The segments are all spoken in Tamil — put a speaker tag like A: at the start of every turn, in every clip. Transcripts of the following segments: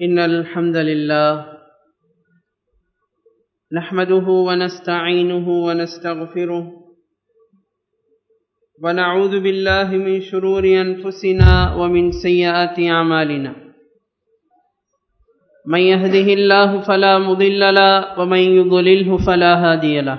A: إن الحمد لله نحمده ونستعينه ونستغفره ونعوذ بالله من شرور أنفسنا ومن سيئات أعمالنا من يهده الله فلا مضل له ومن يضلله فلا هادي له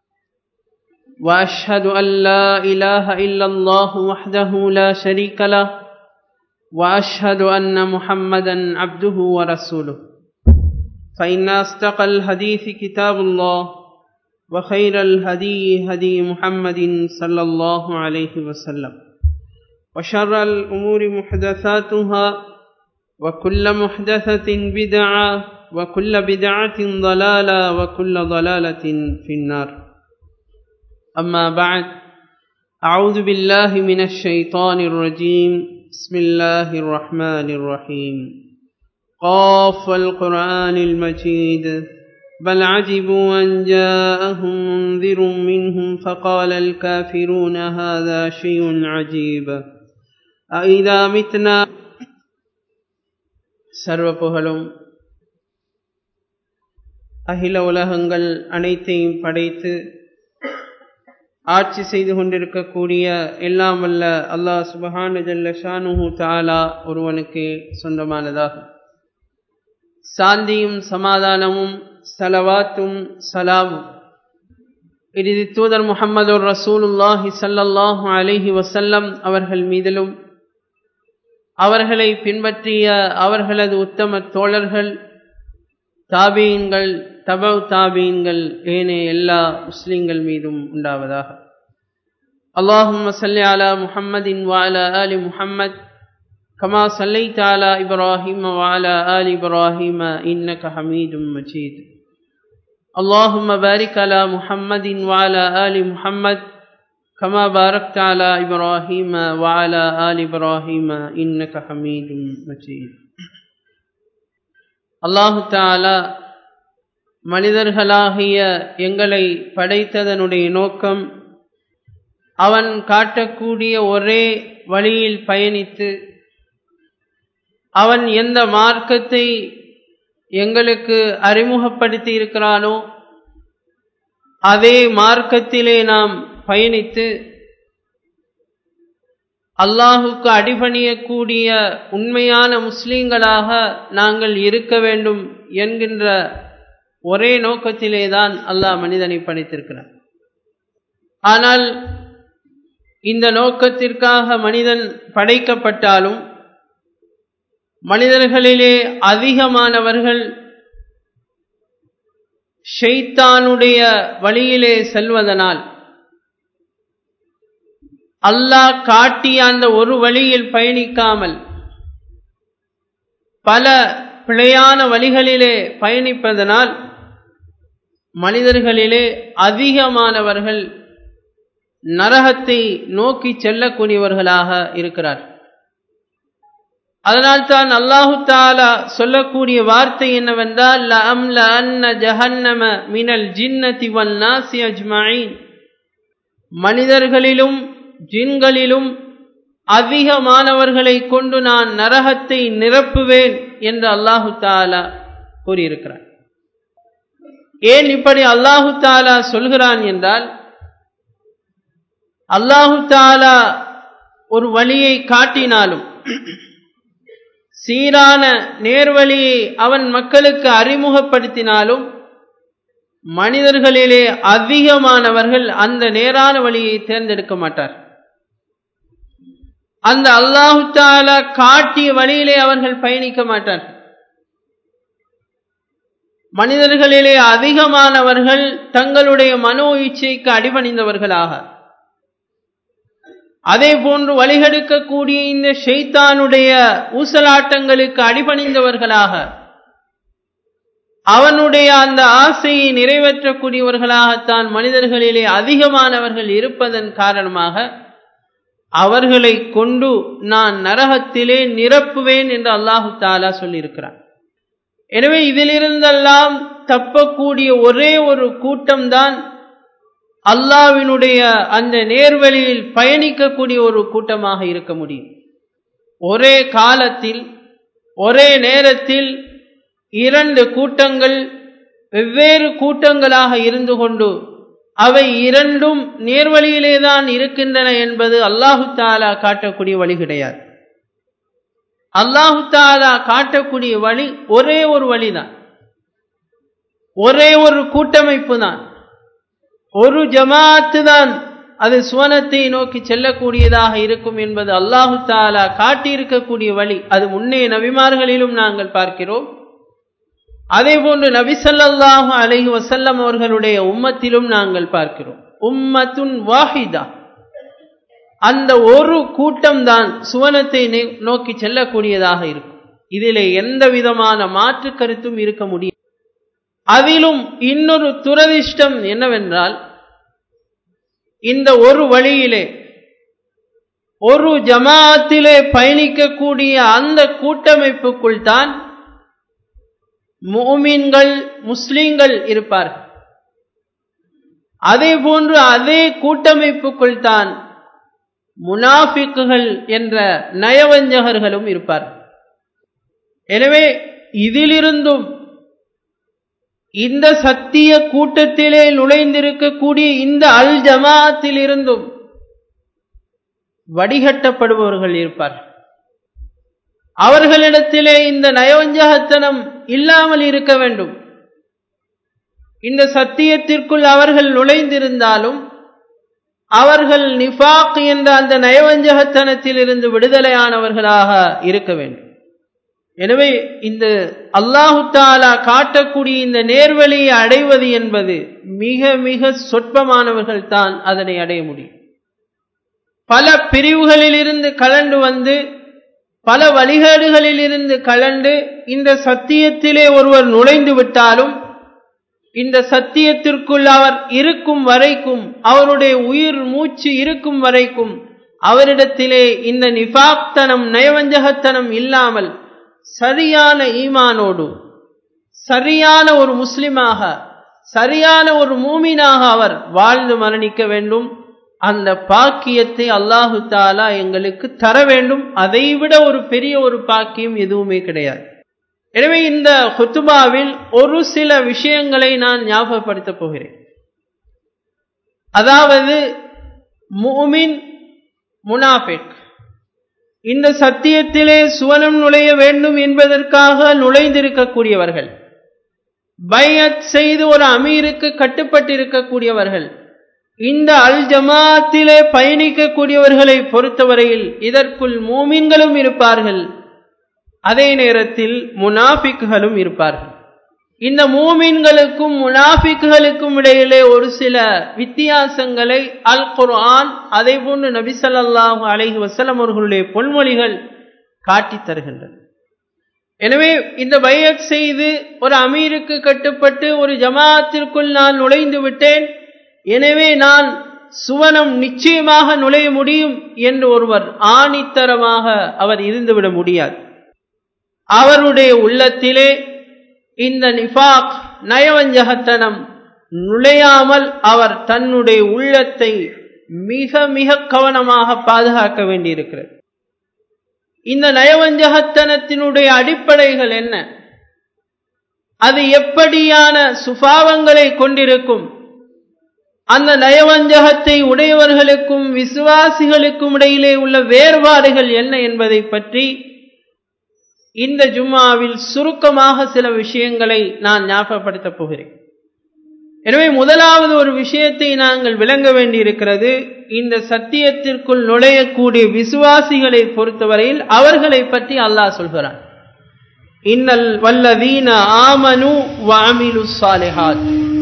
A: وأشهد أن لا إله إلا الله وحده لا شريك له واشهد ان محمدا عبده ورسوله فان اصدق الحديث كتاب الله وخير الهدي هدي محمد صلى الله عليه وسلم وشر الامور محدثاتها وكل محدثه بدعه وكل بدعه ضلاله وكل ضلاله في النار اما بعد اعوذ بالله من الشيطان الرجيم بسم الله الرحمن الرحيم قاف القرآن المجيد بل عجبوا أن جاءهم منذر منهم فقال الكافرون هذا شيء عجيب أئذا متنا சர்வ புகழும் அகில உலகங்கள் அனைத்தையும் படைத்து ஆட்சி செய்து கொண்டிருக்கக்கூடிய எல்லாம் வல்ல அல்லாஹ் சுபஹான ஜல்ல ஷானுஹு தாலா ஒருவனுக்கு சொந்தமானதாகும் சாந்தியும் சமாதானமும் சலவாத்தும் சலாமும் இறுதி தூதர் முகமது ரசூலுல்லாஹி சல்லல்லாஹு அலிஹி வசல்லம் அவர்கள் மீதிலும் அவர்களை பின்பற்றிய அவர்களது உத்தம தோழர்கள் தாபீன்கள் தபவ் தாபீன்கள் ஏனைய எல்லா முஸ்லிம்கள் மீதும் உண்டாவதாக அல்லாஹும் சல்லி அலா முஹம்மதின் வாலா அலி முஹம்மத் கமா சல்லை தாலா இப்ராஹிம் வாலா அலி இப்ராஹிம இன்னக ஹமீதும் மஜீத் اللهم بارك على محمد وعلى آل محمد كما باركت على إبراهيم وعلى آل إبراهيم إنك حميد مجيد அல்லாஹு தாலா மனிதர்களாகிய எங்களை படைத்ததனுடைய நோக்கம் அவன் காட்டக்கூடிய ஒரே வழியில் பயணித்து அவன் எந்த மார்க்கத்தை எங்களுக்கு அறிமுகப்படுத்தி இருக்கிறானோ அதே மார்க்கத்திலே நாம் பயணித்து அல்லாஹுக்கு அடிபணியக்கூடிய உண்மையான முஸ்லீம்களாக நாங்கள் இருக்க வேண்டும் என்கின்ற ஒரே நோக்கத்திலே தான் அல்லாஹ் மனிதனை படைத்திருக்கிறார் ஆனால் இந்த நோக்கத்திற்காக மனிதன் படைக்கப்பட்டாலும் மனிதர்களிலே அதிகமானவர்கள் ஷெய்தானுடைய வழியிலே செல்வதனால் அல்லாஹ் காட்டிய அந்த ஒரு வழியில் பயணிக்காமல் பல பிழையான வழிகளிலே பயணிப்பதனால் மனிதர்களிலே அதிகமானவர்கள் நரகத்தை நோக்கி செல்லக்கூடியவர்களாக இருக்கிறார் அதனால் தான் அல்லாஹு தாலா சொல்லக்கூடிய வார்த்தை என்னவென்றால் ஜஹன்னம மினல் ஜின்னதி வல் நாசி அஜ்மாயின் மனிதர்களிலும் ஜின்களிலும் அதிகமானவர்களை கொண்டு நான் நரகத்தை நிரப்புவேன் என்று அல்லாஹு தாலா கூறியிருக்கிறார் ஏன் இப்படி அல்லாஹு தாலா சொல்கிறான் என்றால் அல்லாஹு தாலா ஒரு வழியை காட்டினாலும் சீரான நேர்வழியை அவன் மக்களுக்கு அறிமுகப்படுத்தினாலும் மனிதர்களிலே அதிகமானவர்கள் அந்த நேரான வழியை தேர்ந்தெடுக்க மாட்டார் அந்த அல்லாஹு தாலா காட்டிய வழியிலே அவர்கள் பயணிக்க மாட்டார் மனிதர்களிலே அதிகமானவர்கள் தங்களுடைய மனோ இச்சைக்கு அடிபணிந்தவர்களாக அதே போன்று வழிகெடுக்கக்கூடிய இந்த ஷெய்தானுடைய ஊசலாட்டங்களுக்கு அடிபணிந்தவர்களாக அவனுடைய அந்த ஆசையை நிறைவேற்றக்கூடியவர்களாகத்தான் மனிதர்களிலே அதிகமானவர்கள் இருப்பதன் காரணமாக அவர்களை கொண்டு நான் நரகத்திலே நிரப்புவேன் என்று அல்லாஹு தாலா சொல்லியிருக்கிறான் எனவே இதிலிருந்தெல்லாம் தப்பக்கூடிய ஒரே ஒரு கூட்டம்தான் அல்லாவினுடைய அந்த நேர்வழியில் பயணிக்கக்கூடிய ஒரு கூட்டமாக இருக்க முடியும் ஒரே காலத்தில் ஒரே நேரத்தில் இரண்டு கூட்டங்கள் வெவ்வேறு கூட்டங்களாக இருந்து கொண்டு அவை இரண்டும் நேர்வழியிலேதான் இருக்கின்றன என்பது அல்லாஹு தாலா காட்டக்கூடிய வழி கிடையாது அல்லாஹு தாலா காட்டக்கூடிய வழி ஒரே ஒரு வழிதான் ஒரே ஒரு கூட்டமைப்பு தான் ஒரு ஜமாத்து தான் அது சுவனத்தை நோக்கி செல்லக்கூடியதாக இருக்கும் என்பது அல்லாஹு தாலா காட்டியிருக்கக்கூடிய வழி அது முன்னே நபிமார்களிலும் நாங்கள் பார்க்கிறோம் அதே போன்று நபிசல்லாஹு அலைஹி வசல்லம் அவர்களுடைய உம்மத்திலும் நாங்கள் பார்க்கிறோம் உம்மத்துன் வாஹிதா அந்த ஒரு கூட்டம் தான் சுவனத்தை நோக்கி செல்லக்கூடியதாக இருக்கும் இதிலே எந்த விதமான மாற்று கருத்தும் இருக்க முடியும் அதிலும் இன்னொரு துரதிர்ஷ்டம் என்னவென்றால் இந்த ஒரு வழியிலே ஒரு ஜமாத்திலே பயணிக்கக்கூடிய அந்த கூட்டமைப்புக்குள் தான் மோமீன்கள் முஸ்லிம்கள் இருப்பார்கள் அதே போன்று அதே கூட்டமைப்புக்குள் தான் முனாஃபிக்குகள் என்ற நயவஞ்சகர்களும் இருப்பார்கள் எனவே இதிலிருந்தும் இந்த சத்திய கூட்டத்திலே நுழைந்திருக்கக்கூடிய இந்த அல் ஜமாத்தில் இருந்தும் வடிகட்டப்படுபவர்கள் இருப்பார்கள் அவர்களிடத்திலே இந்த நயவஞ்சகத்தனம் இல்லாமல் இருக்க வேண்டும் இந்த சத்தியத்திற்குள் அவர்கள் நுழைந்திருந்தாலும் அவர்கள் நிஃபாக் என்ற அந்த நயவஞ்சகத்தனத்தில் இருந்து விடுதலையானவர்களாக இருக்க வேண்டும் எனவே இந்த அல்லாஹு தாலா காட்டக்கூடிய இந்த நேர்வழியை அடைவது என்பது மிக மிக சொற்பமானவர்கள் தான் அதனை அடைய முடியும் பல பிரிவுகளில் இருந்து கலண்டு வந்து பல வழிகேடுகளில் இருந்து கலண்டு இந்த சத்தியத்திலே ஒருவர் நுழைந்து விட்டாலும் இந்த சத்தியத்திற்குள் அவர் இருக்கும் வரைக்கும் அவருடைய உயிர் மூச்சு இருக்கும் வரைக்கும் அவரிடத்திலே இந்த நிஃபாக்தனம் நயவஞ்சகத்தனம் இல்லாமல் சரியான ஈமானோடு சரியான ஒரு முஸ்லிமாக சரியான ஒரு மூமினாக அவர் வாழ்ந்து மரணிக்க வேண்டும் அந்த பாக்கியத்தை அல்லாஹு தாலா எங்களுக்கு தர வேண்டும் அதைவிட ஒரு பெரிய ஒரு பாக்கியம் எதுவுமே கிடையாது எனவே இந்த ஹுத்துபாவில் ஒரு சில விஷயங்களை நான் ஞாபகப்படுத்தப் போகிறேன் அதாவது மூமின் முனாஃபிக் இந்த சத்தியத்திலே சுவனம் நுழைய வேண்டும் என்பதற்காக நுழைந்திருக்கக்கூடியவர்கள் பையத் செய்து ஒரு அமீருக்கு கட்டுப்பட்டிருக்கக்கூடியவர்கள் இந்த அல் ஜமாத்திலே பயணிக்கக்கூடியவர்களை பொறுத்தவரையில் இதற்குள் மூமின்களும் இருப்பார்கள் அதே நேரத்தில் முனாஃபிக்குகளும் இருப்பார்கள் இந்த மூமின்களுக்கும் முனாஃபிக்குகளுக்கும் இடையிலே ஒரு சில வித்தியாசங்களை அல் குர்ஆன் அதே போன்று நபிசல்லாஹு அலைஹி வசலம் அவர்களுடைய பொன்மொழிகள் காட்டித் தருகின்றன எனவே இந்த பையத் செய்து ஒரு அமீருக்கு கட்டுப்பட்டு ஒரு ஜமாத்திற்குள் நான் நுழைந்து விட்டேன் எனவே நான் சுவனம் நிச்சயமாக நுழைய முடியும் என்று ஒருவர் ஆணித்தரமாக அவர் இருந்துவிட முடியாது அவருடைய உள்ளத்திலே இந்த நிஃபாக் நயவஞ்சகத்தனம் நுழையாமல் அவர் தன்னுடைய உள்ளத்தை மிக மிக கவனமாக பாதுகாக்க வேண்டியிருக்கிறது இந்த நயவஞ்சகத்தனத்தினுடைய அடிப்படைகள் என்ன அது எப்படியான சுபாவங்களை கொண்டிருக்கும் அந்த நயவஞ்சகத்தை உடையவர்களுக்கும் விசுவாசிகளுக்கும் இடையிலே உள்ள வேறுபாடுகள் என்ன என்பதை பற்றி இந்த ஜும்மாவில் சுருக்கமாக சில விஷயங்களை நான் ஞாபகப்படுத்தப் போகிறேன் எனவே முதலாவது ஒரு விஷயத்தை நாங்கள் விளங்க வேண்டியிருக்கிறது இந்த சத்தியத்திற்குள் நுழையக்கூடிய விசுவாசிகளை பொறுத்தவரையில் அவர்களை பற்றி அல்லாஹ் சொல்கிறான் இன்னல் வல்லதீன ஆமனு வாமிலு சாலிஹாத்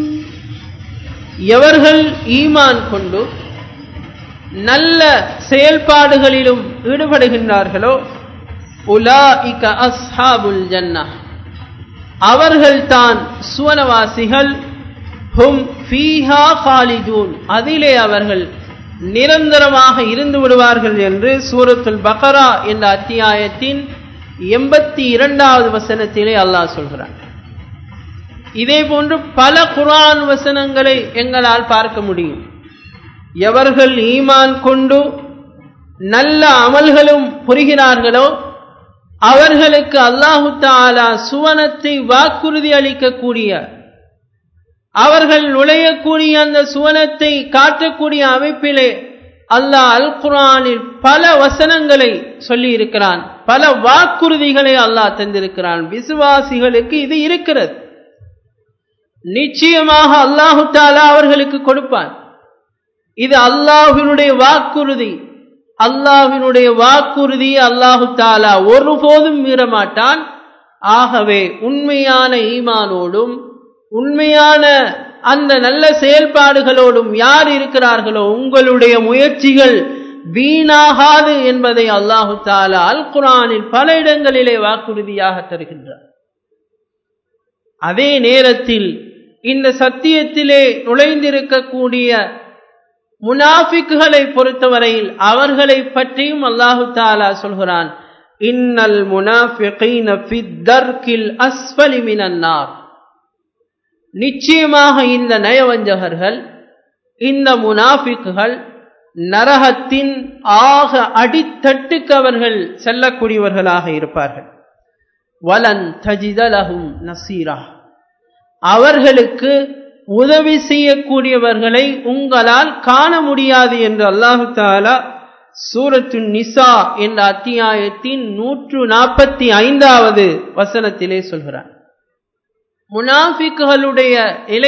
A: எவர்கள் ஈமான் கொண்டு நல்ல செயல்பாடுகளிலும் ஈடுபடுகின்றார்களோ உலாஇக அஸ்ஹாபுல் ஜன்னா அவர்கள்தான் சுவனவாசிகள் ஹும் ஃபீஹா காலிதூன் அதிலே அவர்கள் நிரந்தரமாக இருந்து விடுவார்கள் என்று சூரத்துல் பக்ரா என்ற அத்தியாயத்தின் எண்பத்தி இரண்டாவது வசனத்திலே அல்லாஹ் சொல்கிறான் இதே போன்று பல குரான் வசனங்களை எங்களால் பார்க்க முடியும் எவர்கள் ஈமான் கொண்டு நல்ல அமல்களும் புரிகிறார்களோ அவர்களுக்கு அல்லாஹு தாலா சுவனத்தை வாக்குறுதி அளிக்கக்கூடிய அவர்கள் நுழையக்கூடிய அந்த சுவனத்தை காட்டக்கூடிய அமைப்பிலே அல்லாஹ் அல் குரானில் பல வசனங்களை சொல்லி இருக்கிறான் பல வாக்குறுதிகளை அல்லாஹ் தந்திருக்கிறான் விசுவாசிகளுக்கு இது இருக்கிறது நிச்சயமாக அல்லாஹு தாலா அவர்களுக்கு கொடுப்பான் இது அல்லாஹினுடைய வாக்குறுதி அல்லாஹினுடைய வாக்குறுதி அல்லாஹு தாலா ஒருபோதும் மீறமாட்டான் ஆகவே உண்மையான ஈமானோடும் உண்மையான அந்த நல்ல செயல்பாடுகளோடும் யார் இருக்கிறார்களோ உங்களுடைய முயற்சிகள் வீணாகாது என்பதை அல்லாஹு தாலா அல் குரானில் பல இடங்களிலே வாக்குறுதியாக தருகின்றார் அதே நேரத்தில் இந்த சத்தியத்திலே நுழைந்திருக்கக்கூடிய முனாஃபிக்குகளை பொறுத்தவரையில் அவர்களை பற்றியும் அல்லாஹு தாலா சொல்கிறான் இன்னல் முனாஃபிகீன ஃபித்தர்கில் அஸ்ஃபலி மினன்னார் நிச்சயமாக இந்த நயவஞ்சகர்கள் இந்த முனாஃபிக்குகள் நரகத்தின் ஆக அடித்தட்டுக்கு அவர்கள் செல்லக்கூடியவர்களாக இருப்பார்கள் வலன் தஜிதலகும் நசீரா அவர்களுக்கு உதவி செய்யக்கூடியவர்களை உங்களால் காண முடியாது என்று அல்லாஹு தாலா சூரத்து நிசா என்ற அத்தியாயத்தின் நூற்று நாற்பத்தி ஐந்தாவது வசனத்திலே சொல்கிறார் முனாஃபிக்குகளுடைய இலை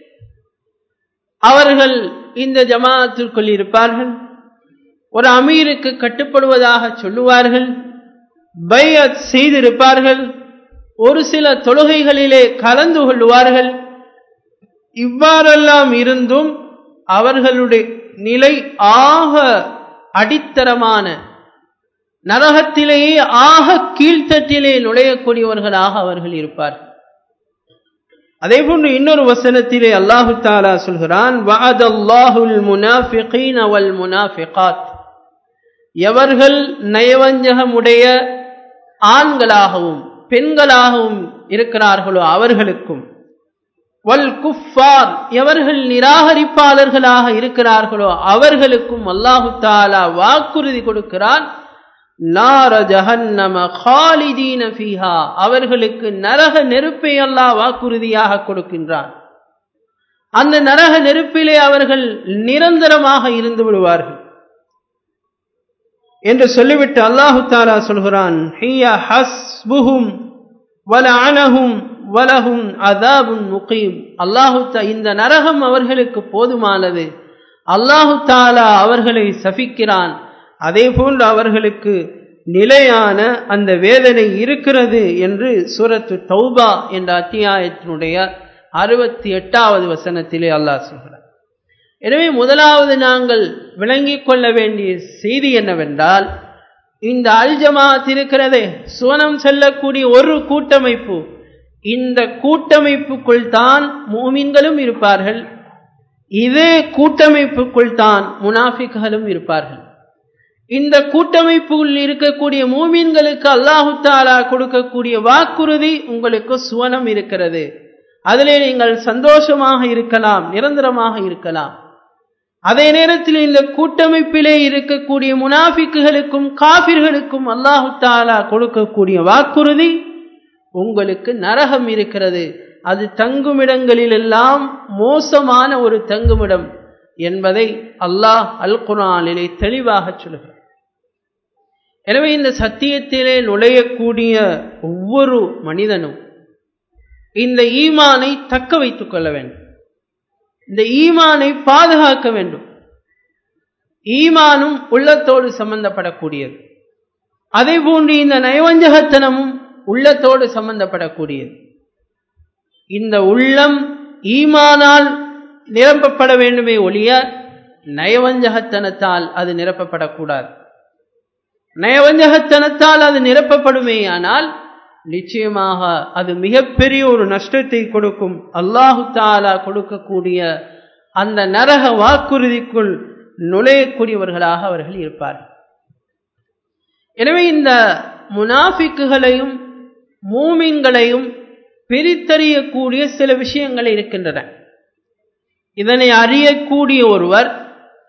A: அவர்கள் இந்த ஜமாத்திற்குள் இருப்பார்கள் ஒரு அமீருக்கு கட்டுப்படுவதாக சொல்லுவார்கள் பையத் செய்திருப்பார்கள் ஒரு சில தொழுகைகளிலே கலந்து கொள்வார்கள் இவ்வாறெல்லாம் இருந்தும் அவர்களுடைய நிலை ஆக அடித்தரமான நரகத்திலேயே ஆக கீழ்த்தட்டிலே நுழையக்கூடியவர்களாக அவர்கள் இருப்பார்கள் அதே போன்று இன்னொரு வசனத்திலே அல்லாஹு தாலா சொல்கிறான் வஅதல்லாஹுல் முனாஃபிகீன வல் முனாஃபிகாத் எவர்கள் நயவஞ்சகமுடைய ஆண்களாகவும் பெண்களாகவும் இருக்கிறார்களோ அவர்களுக்கும் வல் குஃபார் எவர்கள் நிராகரிப்பாளர்களாக இருக்கிறார்களோ அவர்களுக்கும் அல்லாஹு தாலா வாக்குறுதி கொடுக்கிறான் நார ஜஹன்னம ஹாலிதீன ஃபீஹா அவர்களுக்கு நரக நெருப்பை அல்லாஹ் வாக்குறுதியாக கொடுக்கின்றான் அந்த நரக நெருப்பிலே அவர்கள் நிரந்தரமாக இருந்து விடுவார்கள் என்று சொல்லிவிட்டு அல்லாஹு தாலா சொல்கிறான் ஹிய ஹஸ்புஹும் வலஅனஹும் வலஹும் அதாபுன் முகீம் அல்லாஹு இந்த நரகம் அவர்களுக்கு போதுமானது அல்லாஹு தாலா அவர்களை சபிக்கிறான் அதே போன்று அவர்களுக்கு நிலையான அந்த வேதனை இருக்கிறது என்று சூரத்து தௌபா என்ற அத்தியாயத்தினுடைய அறுபத்தி எட்டாவது வசனத்திலே அல்லாஹ் சொல்கிறார் எனவே முதலாவது நாங்கள் விளங்கிக் கொள்ள வேண்டிய செய்தி என்னவென்றால் இந்த அல் ஜமாத் இருக்கிறதே சுவனம் செல்லக்கூடிய ஒரு கூட்டமைப்பு இந்த கூட்டமைப்புக்குள் தான் மூமின்களும் இருப்பார்கள் இதே கூட்டமைப்புக்குள் தான் முனாஃபிக்களும் இருப்பார்கள் இந்த கூட்டமைப்புக்குள் இருக்கக்கூடிய மூமின்களுக்கு அல்லாஹு தாலா கொடுக்கக்கூடிய வாக்குறுதி உங்களுக்கு சுவனம் இருக்கிறது அதிலே நீங்கள் சந்தோஷமாக இருக்கலாம் நிரந்தரமாக இருக்கலாம் அதே நேரத்தில் இந்த கூட்டமைப்பிலே இருக்கக்கூடிய முனாஃபிக்குகளுக்கும் காபிர்களுக்கும் அல்லாஹு தாலா கொடுக்கக்கூடிய வாக்குறுதி உங்களுக்கு நரகம் இருக்கிறது அது தங்குமிடங்களிலெல்லாம் மோசமான ஒரு தங்குமிடம் என்பதை அல்லாஹ் அல் குரானிலே தெளிவாக சொல்கிறார் எனவே இந்த சத்தியத்திலே நுழையக்கூடிய ஒவ்வொரு மனிதனும் இந்த ஈமானை தக்க வைத்துக் கொள்ள வேண்டும் இந்த ஈமானை பாதுகாக்க வேண்டும் ஈமானும் உள்ளத்தோடு சம்பந்தப்படக்கூடியது அதே போன்று இந்த நயவஞ்சகத்தனமும் உள்ளத்தோடு சம்பந்தப்படக்கூடியது இந்த உள்ளம் ஈமானால் நிரப்பப்பட வேண்டுமே ஒழிய நயவஞ்சகத்தனத்தால் அது நிரப்பப்படக்கூடாது நயவஞ்சகத்தனத்தால் அது நிரப்பப்படுமே ஆனால் நிச்சயமாக அது மிகப்பெரிய ஒரு நஷ்டத்தை கொடுக்கும் அல்லாஹு தாலா கொடுக்கக்கூடிய அந்த நரக வாக்குறுதிக்குள் நுழையக்கூடியவர்களாக அவர்கள் இருப்பார்கள் எனவே இந்த முனாஃபிக்குகளையும் மூமின்களையும் பிரித்தறியக்கூடிய சில விஷயங்கள் இருக்கின்றன இதனை அறியக்கூடிய ஒருவர்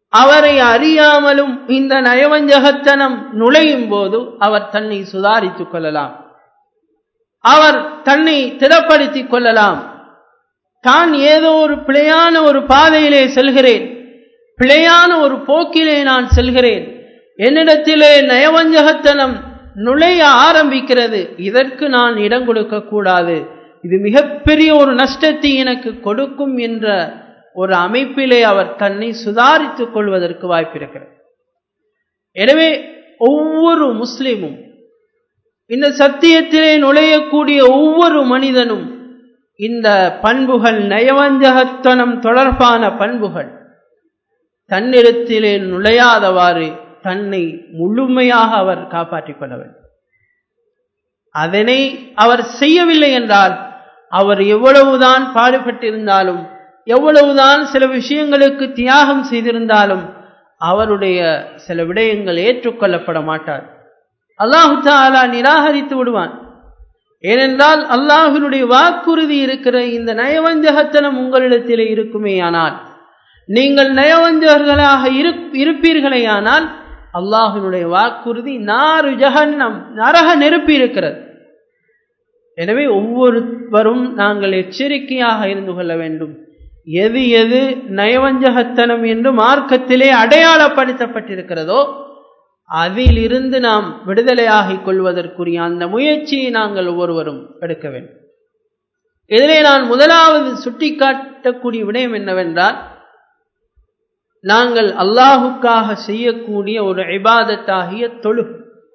A: அவரை அறியாமலும் இந்த நயவஞ்சகத்தனம் நுழையும் போது அவர் தன்னை சுதாரித்துக் கொள்ளலாம் அவர் தன்னை திடப்படுத்திக் கொள்ளலாம் தான் ஏதோ ஒரு பிழையான ஒரு பாதையிலே செல்கிறேன் பிழையான ஒரு போக்கிலே நான் செல்கிறேன் என்னிடத்திலே நயவஞ்சகத்தனம் நுழைய ஆரம்பிக்கிறது இதற்கு நான் இடம் கொடுக்க கூடாது இது மிகப்பெரிய ஒரு நஷ்டத்தை எனக்கு கொடுக்கும் என்ற ஒரு அமைப்பிலே அவர் தன்னை சுதாரித்துக் கொள்வதற்கு வாய்ப்பிருக்கிறது எனவே ஒவ்வொரு முஸ்லிமும் இந்த சத்தியத்திலே நுழையக்கூடிய ஒவ்வொரு மனிதனும் இந்த பண்புகள் நயவஞ்சகத்தனம் தொடர்பான பண்புகள் தன்னிடத்திலே நுழையாதவாறு தன்னை முழுமையாக அவர் காப்பாற்றிக் கொள்ள வேண்டும் அதனை அவர் செய்யவில்லை என்றால் அவர் எவ்வளவுதான் பாடுபட்டிருந்தாலும் எவ்வளவுதான் சில விஷயங்களுக்கு தியாகம் செய்திருந்தாலும் அவருடைய சில விடயங்கள் ஏற்றுக்கொள்ளப்பட மாட்டார் அல்லாஹு தாலா நிராகரித்து விடுவான் ஏனென்றால் அல்லாஹினுடைய வாக்குறுதி இருக்கிற இந்த நயவஞ்சகத்தனம் உங்களிடத்திலே இருக்குமேயானால் நீங்கள் நயவஞ்சகர்களாக இருப்பீர்களேயானால் அல்லாஹினுடைய வாக்குறுதி நாறு ஜஹன்னம் நரக நெருப்பி இருக்கிறது எனவே ஒவ்வொருவரும் நாங்கள் எச்சரிக்கையாக இருந்து கொள்ள வேண்டும் எது எது நயவஞ்சகத்தனம் என்று மார்க்கத்திலே அடையாளப்படுத்தப்பட்டிருக்கிறதோ அதிலிருந்து நாம் விடுதலையாகிக் கொள்வதற்குரிய அந்த முயற்சியை நாங்கள் ஒவ்வொருவரும் எடுக்க வேண்டும் இதிலே நான் முதலாவது சுட்டிக்காட்டக்கூடிய விடயம் என்னவென்றால் நாங்கள் அல்லாஹுக்காக செய்யக்கூடிய ஒரு இபாதத்தாகிய தொழுகை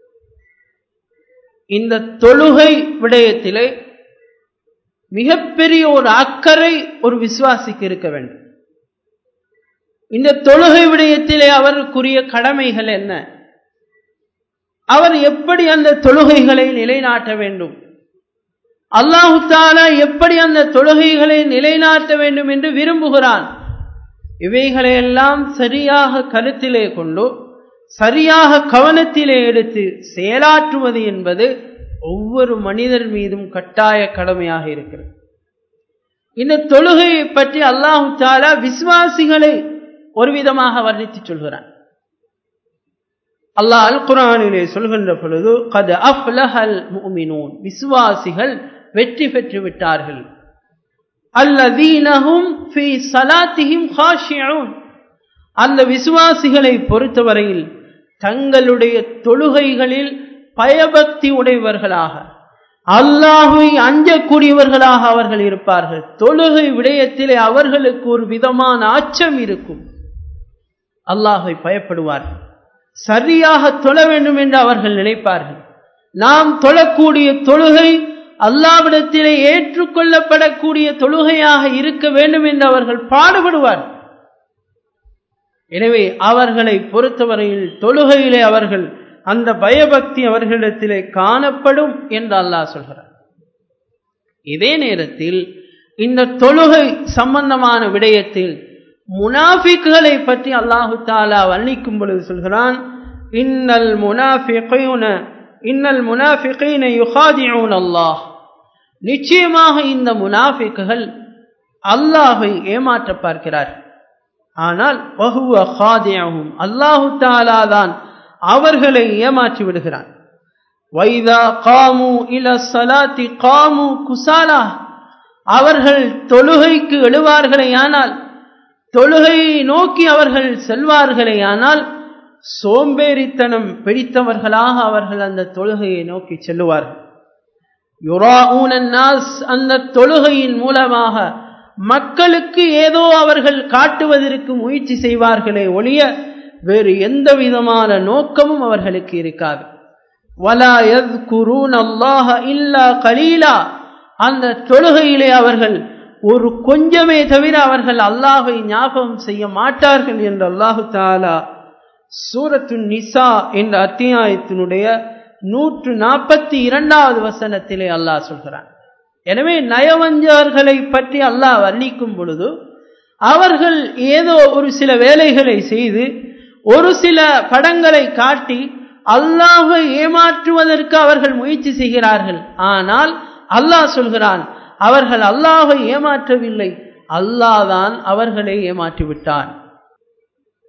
A: இந்த தொழுகை விடயத்திலே மிகப்பெரிய ஒரு அக்கறை ஒரு விசுவாசிக்கு இருக்க வேண்டும் இந்த தொழுகை விடயத்திலே அவருக்குரிய கடமைகள் என்ன அவர் எப்படி அந்த தொழுகைகளை நிலைநாட்ட வேண்டும் அல்லாஹு தாலா எப்படி அந்த தொழுகைகளை நிலைநாட்ட வேண்டும் என்று விரும்புகிறான் இவைகளையெல்லாம் சரியாக கருத்திலே கொண்டு சரியாக கவனத்திலே எடுத்து செயலாற்றுவது என்பது ஒவ்வொரு மனிதர் மீதும் கட்டாய கடமையாக இருக்கிறது இந்த தொழுகையை பற்றி அல்லாஹு தாலா விசுவாசிகளை ஒரு விதமாக வர்ணித்து சொல்கிறான் அல்லாஹ் அல் குரானிலே சொல்கின்ற பொழுது கது அஃப்லஹல் முமினூன் விசுவாசிகள் வெற்றி பெற்று விட்டார்கள் அல்லதீனஹும் ஃபி சலாத்திஹிம் ஹாஷியூன் அந்த விசுவாசிகளை பொறுத்தவரையில் தங்களுடைய தொழுகைகளில் பயபக்தி உடையவர்களாக அல்லாஹுவை அஞ்சக்கூடியவர்களாக அவர்கள் இருப்பார்கள் தொழுகை விடயத்திலே அவர்களுக்கு ஒரு விதமான அச்சம் இருக்கும் அல்லாஹை பயப்படுவார்கள் சரியாக தொழ வேண்டும் என்று அவர்கள் நினைப்பார்கள் நாம் தொழக்கூடிய தொழுகை அல்லாவிடத்திலே ஏற்றுக்கொள்ளப்படக்கூடிய தொழுகையாக இருக்க வேண்டும் என்று அவர்கள் பாடுபடுவார்கள் எனவே அவர்களை பொறுத்தவரையில் தொழுகையிலே அவர்கள் அந்த பயபக்தி அவர்களிடத்திலே காணப்படும் என்று அல்லாஹ் சொல்கிறார் இதே நேரத்தில் இந்த தொழுகை சம்பந்தமான விடயத்தில் முனாஃபிக்குகளை பற்றி அல்லாஹு தாலா வர்ணிக்கும் பொழுது சொல்கிறான் இன்னல் முனாஃபிகைன இன்னல் முனாஃபிகைன யுகாதியூன் அல்லாஹ் நிச்சயமாக இந்த முனாஃபிக்குகள் அல்லாஹை ஏமாற்ற பார்க்கிறார்கள் ஆனால் வஹுவ ஹாதியஹும் அல்லாஹு தாலா தான் அவர்களை ஏமாற்றி விடுகிறான் வைதா காமு இல சலாத்தி காமு குசாலா அவர்கள் தொழுகைக்கு எழுவார்களேயானால் தொழுகையை நோக்கி அவர்கள் செல்வார்களேயானால் சோம்பேறித்தனம் பிடித்தவர்களாக அவர்கள் அந்த தொழுகையை நோக்கி செல்லுவார்கள் யுராஊனன்னாஸ் அந்த தொழுகையின் மூலமாக மக்களுக்கு ஏதோ அவர்கள் காட்டுவதற்கு முயற்சி செய்வார்களே ஒழிய வேறு எந்த விதமான நோக்கமும் அவர்களுக்கு இருக்காது வலா யத்குரூன் அல்லாஹ இல்லா கலீலா அந்த தொழுகையிலே அவர்கள் ஒரு கொஞ்சமே தவிர அவர்கள் அல்லாஹை ஞாபகம் செய்ய மாட்டார்கள் என்று அல்லாஹு தாலா சூரத்து நிசா என்ற அத்தியாயத்தினுடைய நூற்று நாற்பத்தி இரண்டாவது வசனத்திலே அல்லாஹ் சொல்கிறான் எனவே நயவஞ்சகர்களை பற்றி அல்லாஹ் வர்ணிக்கும் பொழுது அவர்கள் ஏதோ ஒரு சில வேலைகளை செய்து ஒரு சில படங்களை காட்டி அல்லாஹை ஏமாற்றுவதற்கு அவர்கள் முயற்சி செய்கிறார்கள் ஆனால் அல்லாஹ் சொல்கிறான் அவர்கள் அல்லாஹை ஏமாற்றவில்லை அல்லாஹ் தான் அவர்களை ஏமாற்றிவிட்டான்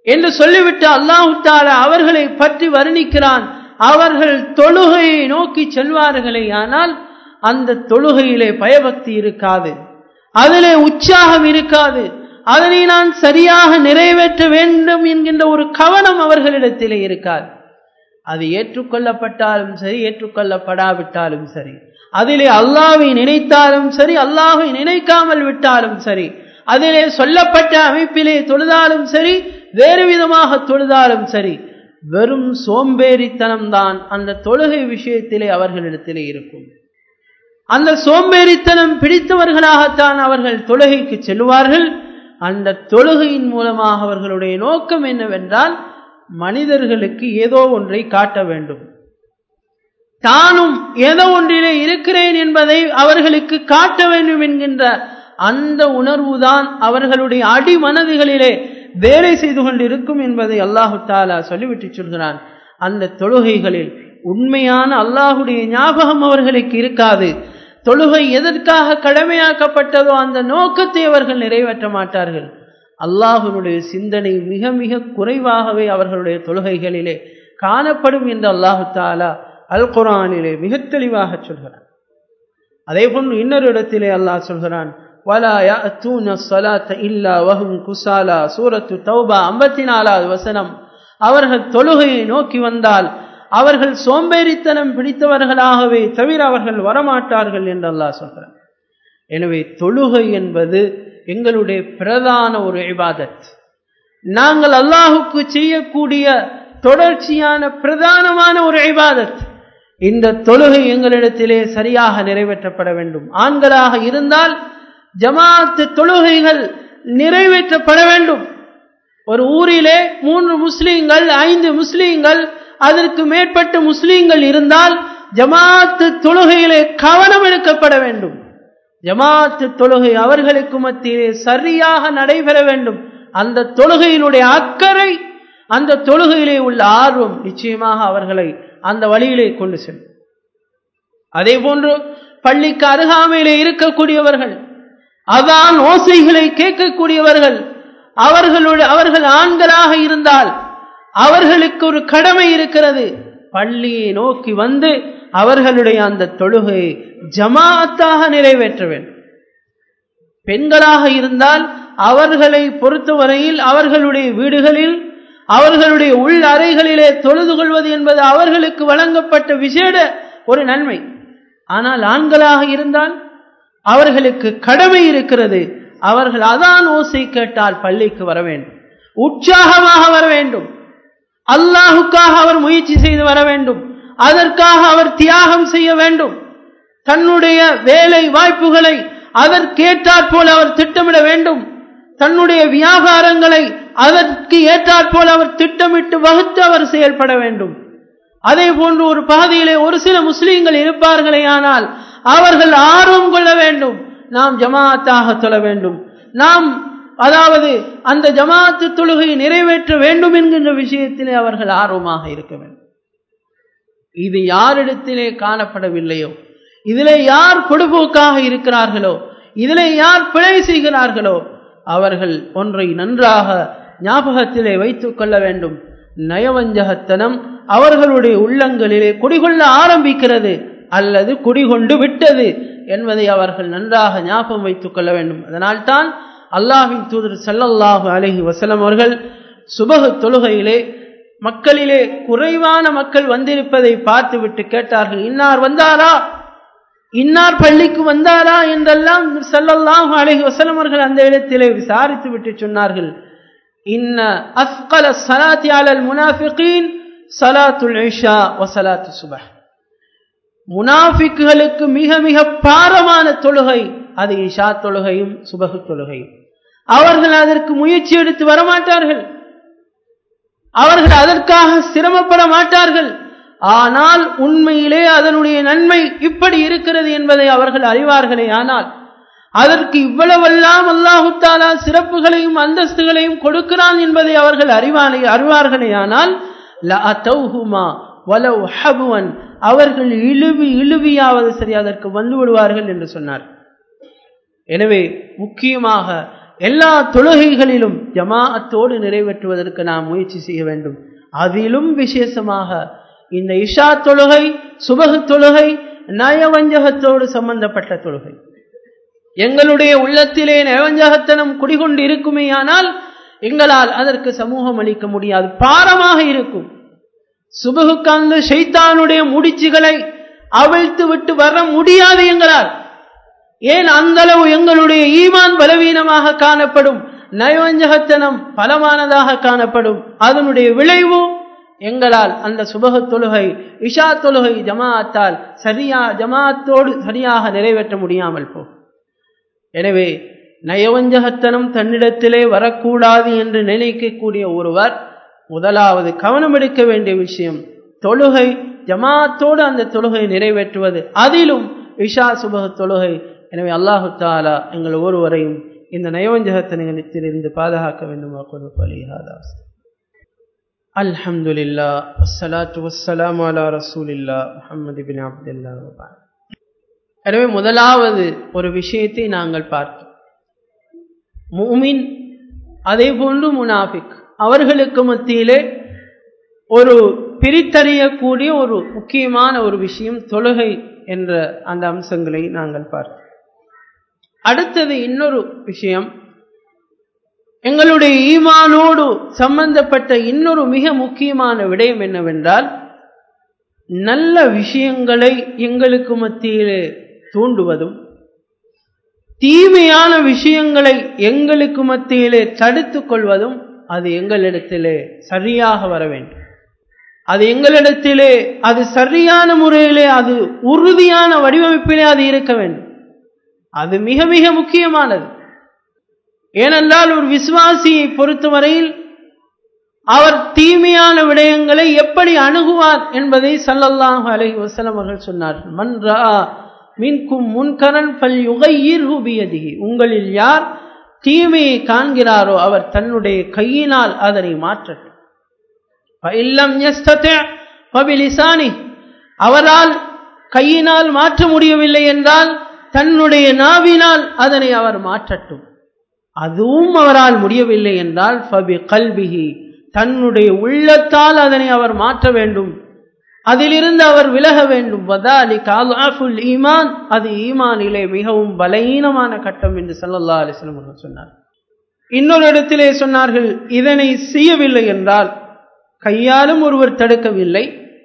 A: என்று சொல்லிவிட்டு அல்லாஹு தாலா அவர்களை பற்றி வர்ணிக்கிறான் அவர்கள் தொழுகையை நோக்கி செல்வார்களே ஆனால் அந்த தொழுகையிலே பயபக்தி இருக்காது அதிலே உற்சாகம் இருக்காது அதனை நான் சரியாக நிறைவேற்ற வேண்டும் என்கின்ற ஒரு கவனம் அவர்களிடத்திலே இருக்காது அது ஏற்றுக்கொள்ளப்பட்டாலும் சரி ஏற்றுக்கொள்ளப்படாவிட்டாலும் சரி அதிலே அல்லாவை நினைத்தாலும் சரி அல்லாவை நினைக்காமல் விட்டாலும் சரி அதிலே சொல்லப்பட்ட அமைப்பிலே தொழுதாலும் சரி வேறு விதமாக தொழுதாலும் சரி வெறும் சோம்பேறித்தனம்தான் அந்த தொழுகை விஷயத்திலே அவர்களிடத்திலே இருக்கும் அந்த சோம்பேறித்தனம் பிடித்தவர்களாகத்தான் அவர்கள் தொழுகைக்கு செல்வார்கள் அந்த தொழுகையின் மூலமாக அவர்களுடைய நோக்கம் என்னவென்றால் மனிதர்களுக்கு ஏதோ ஒன்றை காட்ட வேண்டும் தானும் ஏதோ ஒன்றிலே இருக்கிறேன் என்பதை அவர்களுக்கு காட்ட வேண்டும் என்கின்ற அந்த உணர்வுதான் அவர்களுடைய அடிமனதுகளிலே வேலை செய்து கொண்டிருக்கும் என்பதை அல்லாஹு தாலா சொல்லிவிட்டு சொல்கிறான் அந்த தொழுகைகளில் உண்மையான அல்லாஹுடைய ஞாபகம் அவர்களுக்கு இருக்காது தொழுகை எதற்காக கடமையாக்கப்பட்டதோ அந்த நோக்கத்தை அவர்கள் நிறைவேற்ற மாட்டார்கள் அல்லாஹுனுடைய சிந்தனை மிக மிக குறைவாகவே அவர்களுடைய தொழுகைகளிலே காணப்படும் என்று அல்லாஹு தாலா அல் குரானிலே மிக தெளிவாக சொல்கிறான் அதே போன்று இன்னொரு இடத்திலே அல்லாஹ் சொல்கிறான் ولا يأتون الصلاة إلا وهم كسالى சூரத்து தௌபா ஐம்பத்தி நாலாவது வசனம் அவர்கள் தொழுகையை நோக்கி வந்தால் அவர்கள் சோம்பேறித்தனம் பிடித்தவர்களாகவே தவிர அவர்கள் வரமாட்டார்கள் என்று அல்லாஹ் சொல்கிறார் எனவே தொழுகை என்பது எங்களுடைய பிரதான ஒரு இபாதத் நாங்கள் அல்லாஹுக்கு செய்யக்கூடிய தொடர்ச்சியான பிரதானமான ஒரு இபாதத் இந்த தொழுகை எங்களிடத்திலே சரியாக நிறைவேற்றப்பட வேண்டும் ஆண்களாக இருந்தால் ஜமாத்து தொழுகைகள் நிறைவேற்றப்பட வேண்டும் ஒரு ஊரிலே மூன்று முஸ்லீம்கள் ஐந்து முஸ்லீம்கள் அதற்கு மேற்பட்ட முஸ்லீம்கள் இருந்தால் ஜமாத்து தொழுகையிலே கவனம் எடுக்கப்பட வேண்டும் ஜமாத்து தொழுகை அவர்களுக்கு மத்தியிலே சரியாக நடைபெற வேண்டும் அந்த தொழுகையினுடைய அக்கறை அந்த தொழுகையிலே உள்ள ஆர்வம் நிச்சயமாக அவர்களை அந்த வழியிலே கொண்டு செல்லும் அதே போன்று பள்ளிக்கு அருகாமையிலே இருக்கக்கூடியவர்கள் அதான் ஓசைகளை கேட்கக்கூடியவர்கள் அவர்களுடைய அவர்கள் ஆண்களாக இருந்தால் அவர்களுக்கு ஒரு கடமை இருக்கிறது பள்ளியை நோக்கி வந்து அவர்களுடைய அந்த தொழுகையை ஜமாத்தாக நிறைவேற்ற வேண்டும் பெண்களாக இருந்தால் அவர்களை பொறுத்தவரையில் அவர்களுடைய வீடுகளில் அவர்களுடைய உள் அறைகளிலே தொழுது கொள்வது என்பது அவர்களுக்கு வழங்கப்பட்ட விசேட ஒரு நன்மை ஆனால் ஆண்களாக இருந்தால் அவர்களுக்கு கடமை இருக்கிறது அவர்கள் அதான் ஓசை கேட்டால் பள்ளிக்கு வர வேண்டும் உற்சாகமாக வர வேண்டும் அல்லாஹுக்காக அவர் முயற்சி செய்து வர வேண்டும் அதற்காக அவர் தியாகம் செய்ய வேண்டும் தன்னுடைய வேலை வாய்ப்புகளை அதற்கேற்றாற் போல அவர் திட்டமிட வேண்டும் தன்னுடைய வியாபாரங்களை அதற்கு ஏற்றாற் போல அவர் திட்டமிட்டு வகுத்து அவர் செயல்பட வேண்டும் அதே போன்று ஒரு பாதையிலே ஒரு சில முஸ்லீம்கள் இருப்பார்களே ஆனால் அவர்கள் ஆர்வம் கொள்ள வேண்டும் நாம் ஜமாத்தாக தொழ வேண்டும் நாம் அதாவது அந்த ஜமாத்து தொழுகை நிறைவேற்ற வேண்டும் என்கின்ற விஷயத்திலே அவர்கள் ஆர்வமாக இருக்க வேண்டும் இது யாரிடத்திலே காணப்படவில்லையோ இதிலே யார் பொடுபோக்காக இருக்கிறார்களோ இதிலே யார் பிழை செய்கிறார்களோ அவர்கள் ஒன்றை நன்றாக ஞாபகத்திலே வைத்துக் கொள்ள வேண்டும் நயவஞ்சகத்தனம் அவர்களுடைய உள்ளங்களிலே குடிகொள்ள ஆரம்பிக்கிறது அல்லது குடிகொண்டு விட்டது என்பதை அவர்கள் நன்றாக ஞாபகம் வைத்துக் கொள்ள வேண்டும் அதனால்தான் அல்லாஹின் தூதர் சல்லல்லாஹு அலஹி வசலம் அவர்கள் சுபகு தொழுகையிலே மக்களிலே குறைவான மக்கள் வந்திருப்பதை பார்த்துவிட்டு கேட்டார்கள் இன்னார் வந்தாரா இன்னார் பள்ளிக்கு வந்தாரா என்றெல்லாம் சல்லல்லாஹு அலஹி வசலம் அவர்கள் அந்த இடத்திலே விசாரித்து விட்டு சொன்னார்கள் இன்ன அஸ்கல சலாத்தி அலல் முனாஃபிகீன் சலாத்துல் இஷா வசலாத்து சுபஹ் முனாஃபிக்குகளுக்கு மிக மிக பாரமான தொழுகை அது இஷா தொழுகையும் சுபகு தொழுகையும் அவர்கள் அதற்கு முயற்சி எடுத்து வரமாட்டார்கள் அவர்கள் அதற்காக சிரமப்பட மாட்டார்கள் ஆனால் உண்மையிலே அதனுடைய நன்மை இப்படி இருக்கிறது என்பதை அவர்கள் அறிவார்களே ஆனால் அதற்கு இவ்வளவெல்லாம் அல்லாஹு தாலா சிறப்புகளையும் அந்தஸ்துகளையும் கொடுக்கிறான் என்பதை அவர்கள் அறிவானே அறிவார்களே ஆனால் வலவ் ஹபுவன் அவர்கள் இழுவி இழுவியாவது சரி அதற்கு வந்து விடுவார்கள் என்று சொன்னார் எனவே முக்கியமாக எல்லா தொழுகைகளிலும் ஜமாஅத்தோடு நிறைவேற்றுவதற்கு நாம் முயற்சி செய்ய வேண்டும் அதிலும் விசேஷமாக இந்த இஷா தொழுகை சுபகு தொழுகை நயவஞ்சகத்தோடு சம்பந்தப்பட்ட தொழுகை எங்களுடைய உள்ளத்திலே நயவஞ்சகத்தனம் குடிகொண்டு இருக்குமேயானால் எங்களால் அதற்கு சமூகம் அளிக்க முடியாது பாரமாக இருக்கும் சுபகுக்காந்த ஷைத்தானுடைய முடிச்சுகளை அவிழ்த்து விட்டு வர முடியாது எங்களால் ஏன் அந்த அளவு எங்களுடைய ஈமான் பலவீனமாக காணப்படும் நயவஞ்சகத்தனம் பலமானதாக காணப்படும் அதனுடைய விளைவு எங்களால் அந்த சுபக தொழுகை இஷா தொழுகை ஜமாஅத்தால் சரியா ஜமாஅத்தோடு சரியாக நிறைவேற்ற முடியாமல் போ எனவே நயவஞ்சகத்தனம் தன்னிடத்திலே வரக்கூடாது என்று நினைக்கக்கூடிய ஒருவர் முதலாவது கவனம் எடுக்க வேண்டிய விஷயம் தொழுகை ஜமாத்தோடு அந்த தொழுகை நிறைவேற்றுவது அதிலும் இஷா சுபக தொழுகை எனவே அல்லாஹு தாலா எங்கள் ஒருவரையும் இந்த நயவஞ்சகத்தனத்திலிருந்து பாதுகாக்க வேண்டும் الحمد لله والصلاة والسلام على رسول الله محمد بن عبد الله وبعد எனவே முதலாவது ஒரு விஷயத்தை நாங்கள் பார்த்தோம் மூமின் அதே போன்று முனாஃபிக் அவர்களுக்கு மத்தியிலே ஒரு பிரித்தறியக்கூடிய ஒரு முக்கியமான ஒரு விஷயம் தொழுகை என்ற அந்த அம்சங்களை நாங்கள் பார்த்தோம் அடுத்தது இன்னொரு விஷயம் எங்களுடைய ஈமானோடு சம்பந்தப்பட்ட இன்னொரு மிக முக்கியமான விடயம் என்னவென்றால் நல்ல விஷயங்களை எங்களுக்கு மத்தியிலே தூண்டுவதும் தீமையான விஷயங்களை எங்களுக்கு மத்தியிலே தடுத்துக் கொள்வதும் அது எங்களிடத்திலே சரியாக வர வேண்டும் அது எங்களிடத்திலே அது சரியான முறையிலே அது உறுதியான வடிவமைப்பிலே அது இருக்க வேண்டும் அது மிக மிக முக்கியமானது ஏனென்றால் ஒரு விசுவாசியை பொறுத்தவரையில் அவர் தீமையான விடயங்களை எப்படி அணுகுவார் என்பதை சல்லல்லாஹு அலை வசலம் அவர்கள் சொன்னார்கள் மன் ரா மின்கும் முன்கரன் பல் யுகையிர் ஹுபியதிகி உங்களில் யார் தீமையை காண்கிறாரோ அவர் தன்னுடைய கையினால் அதனை மாற்றட்டும் அவரால் கையினால் மாற்ற முடியவில்லை என்றால் தன்னுடைய நாவினால் அதனை அவர் மாற்றட்டும் அதுவும் அவரால் முடியவில்லை என்றால் ஃபபி கல்பிஹி தன்னுடைய உள்ளத்தால் அதனை அவர் மாற்ற வேண்டும் அதிலிருந்து அவர் விலக வேண்டும் வதாலி காலாஃபுல் ஈமான் அது ஈமானிலே மிகவும் பலகீனமான கட்டம் என்று சல்லல்லா அலிஸ்லம் அவர்கள் சொன்னார் இன்னொரு இடத்திலே சொன்னார்கள் இதனை செய்யவில்லை என்றால் கையாலும் ஒருவர் தடுக்கவில்லை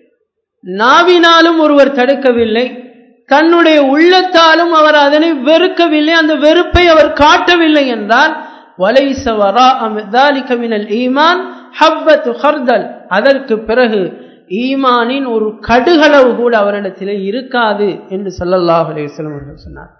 A: நாவினாலும் ஒருவர் தடுக்கவில்லை தன்னுடைய உள்ளத்தாலும் அவர் அதனை வெறுக்கவில்லை அந்த வெறுப்பை அவர் காட்டவில்லை என்றால் வலைச வரா மினல் ஈமான் ஹப்பத்து ஹர்தல் அதற்கு பிறகு ஈமானின் ஒரு கடுகளவு கூட அவரிடத்திலே இருக்காது என்று சொல்லல்லாஹ் அலையம் அவர்கள் சொன்னார்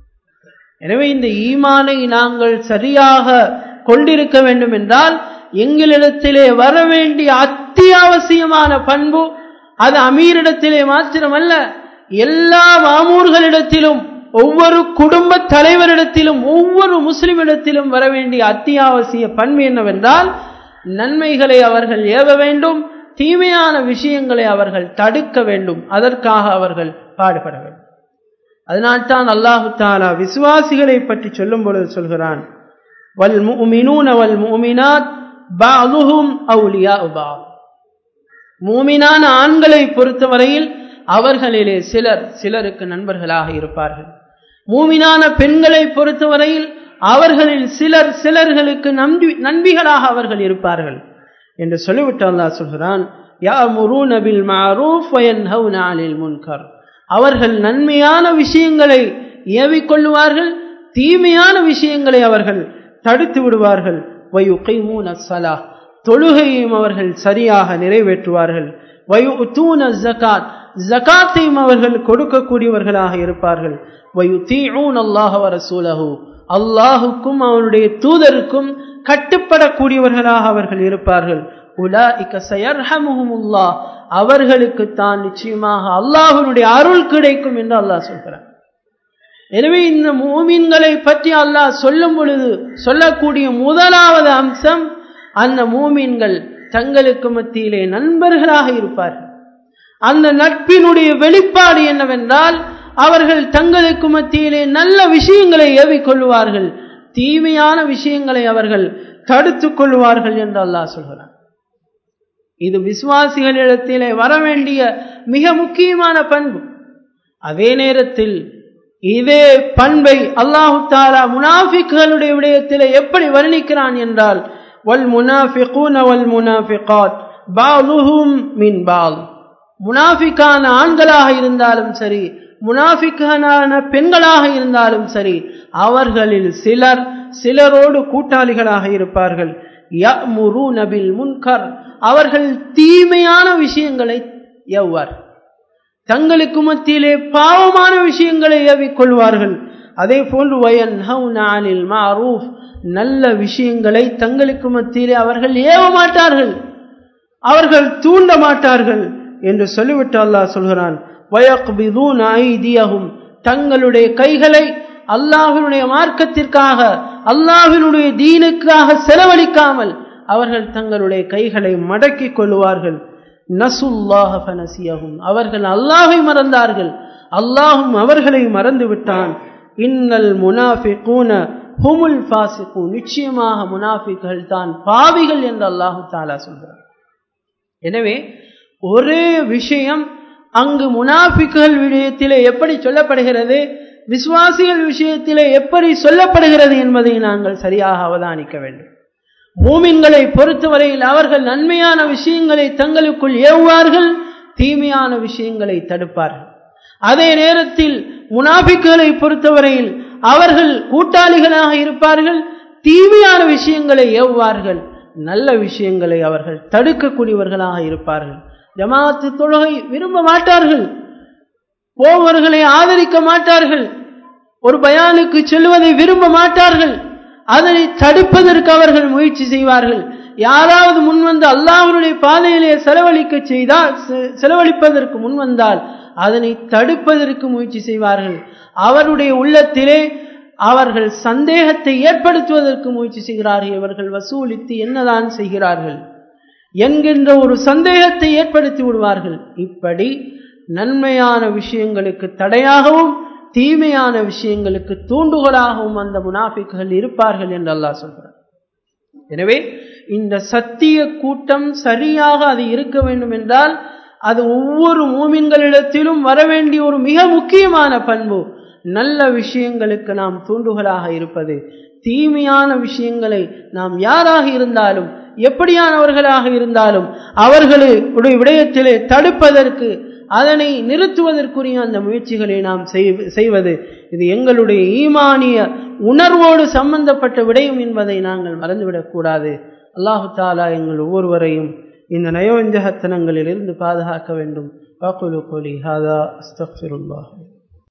A: எனவே இந்த ஈமானை நாங்கள் சரியாக கொண்டிருக்க வேண்டும் என்றால் எங்களிடத்திலே வர வேண்டிய அத்தியாவசியமான பண்பு அது அமீரிடத்திலே மாத்திரமல்ல எல்லா மாமூர்களிடத்திலும் ஒவ்வொரு குடும்ப தலைவரிடத்திலும் ஒவ்வொரு முஸ்லிமிடத்திலும் வர வேண்டிய அத்தியாவசிய பண்பு என்னவென்றால் நன்மைகளை அவர்கள் ஏவ வேண்டும் தீமையான விஷயங்களை அவர்கள் தடுக்க வேண்டும் அதற்காக அவர்கள் பாடுபட வேண்டும் அதனால்தான் அல்லாஹு தாலா விசுவாசிகளை பற்றி சொல்லும் பொழுது சொல்கிறான் வல் முமினூன வல் முமினாத் பாதுஹும் அவுலியா பாத் மூமினான ஆண்களை பொறுத்தவரையில் அவர்களிலே சிலர் சிலருக்கு நண்பர்களாக இருப்பார்கள் மூமினான பெண்களை பொறுத்தவரையில் அவர்களில் சிலர் சிலர்களுக்கு நம்பி நண்பிகளாக அவர்கள் இருப்பார்கள் என்று சொல்லிவிட்டு அல்லாஹ் சொல்கிறான் யா முரூன பில் மாரூஃப் வயன்ஹவுன அனில் முன்கர் அவர்கள் நன்மையான விஷயங்களை ஏவிக்கொள்ளுவார்கள் தீமையான விஷயங்களை அவர்கள் தடுத்து விடுவார்கள் வயுகைமூன சலா தொழுகையும் அவர்கள் சரியாக நிறைவேற்றுவார்கள் வயுத்தூன ஜகாத் ஜகாத்தையும் அவர்கள் கொடுக்கக்கூடியவர்களாக இருப்பார்கள் வயுத்தீஊன் அல்லாஹ் ரசூலஹு அல்லாஹுக்கும் அவனுடைய தூதருக்கும் கட்டுப்படக்கூடியவர்களாக அவர்கள் இருப்பார்கள் உலாஇக சயர்ஹமுஹுமுல்லாஹ் அவர்களுக்கு தான் நிச்சயமாக அல்லாஹ்வுடைய அருள் கிடைக்கும் என்று அல்லாஹ் சொல்கிறார் எனவே இந்த மூமின்களை பற்றி அல்லாஹ் சொல்லும் பொழுது சொல்லக்கூடிய முதலாவது அம்சம் அந்த மூமின்கள் தங்களுக்கு மத்தியிலே நண்பர்களாக இருப்பார்கள் அந்த நட்பினுடைய வெளிப்பாடு என்னவென்றால் அவர்கள் தங்களுக்கு மத்தியிலே நல்ல விஷயங்களை ஏவிக்கொள்வார்கள் தீமையான விஷயங்களை அவர்கள் தடுத்துக் கொள்வார்கள் என்று அல்லாஹ் சொல்கிறார் இது விசுவாசிகளிடத்திலே வர வேண்டிய மிக முக்கியமான பண்பு அதே நேரத்தில் இதே பண்பை அல்லாஹு தாலா முனாஃபிக்குகளுடைய விடயத்திலே எப்படி வர்ணிக்கிறான் என்றால் வல் முனாஃபிகூன வல் முனாஃபிகாத் பாலுஹும் மின் பால் முனாஃபிக்கான ஆண்களாக இருந்தாலும் சரி முனாஃபிக்கான பெண்களாக இருந்தாலும் சரி அவர்களில் சிலர் சிலரோடு கூட்டாளிகளாக இருப்பார்கள் நபில் முன்கர் அவர்கள் தீமையான விஷயங்களை எவ்வார் தங்களுக்கு மத்தியிலே பாவமான விஷயங்களை ஏவிக்கொள்வார்கள் அதே போன்று வயன் நானில் மாரூஃப் நல்ல விஷயங்களை தங்களுக்கு மத்தியிலே அவர்கள் ஏவ மாட்டார்கள் அவர்கள் தூண்ட மாட்டார்கள் என்று சொல்லிவிட்டு அல்லாஹ் சொல்கிறான் வயக்பிதூன் ஐதியகும் தங்களுடைய கைகளை அல்லாஹினுடைய மார்க்கத்திற்காக அல்லாஹினுடைய தீனுக்காக செலவழிக்காமல் அவர்கள் தங்களுடைய கைகளை மடக்கிக் கொள்வார்கள் நசுல்லாஹ ஃபனசியகும் அவர்கள் அல்லாஹை மறந்தார்கள் அல்லாஹும் அவர்களை மறந்து விட்டான் இன்னல் முனாஃபிகூன ஹுமுல் ஃபாசிகு நிச்சயமாக முனாஃபிக்கள் தான் பாவிகள் என்று அல்லாஹு தாலா சொல்கிறார் எனவே ஒரே விஷயம் அங்கு முனாஃபிக்குகள் விஷயத்திலே எப்படி சொல்லப்படுகிறது விசுவாசிகள் விஷயத்திலே எப்படி சொல்லப்படுகிறது என்பதை நாங்கள் சரியாக அவதானிக்க வேண்டும் மூமின்களை பொறுத்தவரையில் அவர்கள் நன்மையான விஷயங்களை தங்களுக்குள் ஏவுவார்கள் தீமையான விஷயங்களை தடுப்பார்கள் அதே நேரத்தில் முனாபிக்குகளை பொறுத்தவரையில் அவர்கள் கூட்டாளிகளாக இருப்பார்கள் தீமையான விஷயங்களை ஏவுவார்கள் நல்ல விஷயங்களை அவர்கள் தடுக்கக்கூடியவர்களாக இருப்பார்கள் ஜமாத்து தொழுகை விரும்ப மாட்டார்கள் போவர்களை ஆதரிக்க மாட்டார்கள் ஒரு பயானுக்கு செல்வதை விரும்ப மாட்டார்கள் அதனை தடுப்பதற்கு அவர்கள் முயற்சி செய்வார்கள் யாராவது முன்வந்து அல்லாஹனுடைய பாதையிலே செலவழிக்க செய்தால் செலவழிப்பதற்கு முன்வந்தால் அதனை தடுப்பதற்கு முயற்சி செய்வார்கள் அவருடைய உள்ளத்திலே அவர்கள் சந்தேகத்தை ஏற்படுத்துவதற்கு முயற்சி செய்கிறார்கள் இவர்கள் வசூலித்து என்னதான் செய்கிறார்கள் என்கின்ற ஒரு சந்தேகத்தை ஏற்படுத்தி விடுவார்கள் இப்படி நன்மையான விஷயங்களுக்கு தடையாகவும் தீமையான விஷயங்களுக்கு தூண்டுகோலாகவும் அந்த முனாஃபிக்குகள் இருப்பார்கள் என்று அல்லாஹ் சொல்கிறார் எனவே இந்த சத்திய கூட்டம் சரியாக அது இருக்க வேண்டும் என்றால் அது ஒவ்வொரு மூமின்களிடத்திலும் வர வேண்டிய ஒரு மிக முக்கியமான பண்பு நல்ல விஷயங்களுக்கு நாம் தூண்டுகளாக இருப்பது தீமையான விஷயங்களை நாம் யாராக இருந்தாலும் எப்படியானவர்களாக இருந்தாலும் அவர்களுடைய விடயத்திலே தடுப்பதற்கு அதனை நிறுத்துவதற்குரிய அந்த முயற்சிகளை நாம் செய்வது இது எங்களுடைய ஈமானிய உணர்வோடு சம்பந்தப்பட்ட விடயம் என்பதை நாங்கள் மறந்துவிடக்கூடாது அல்லாஹு தாலா எங்கள் ஒவ்வொருவரையும் இந்த நயவஞ்சகத்தனங்களிலிருந்து பாதுகாக்க வேண்டும் வாக்குலு கோலி ஹாதா அஸ்தஃபிருல்லாஹ்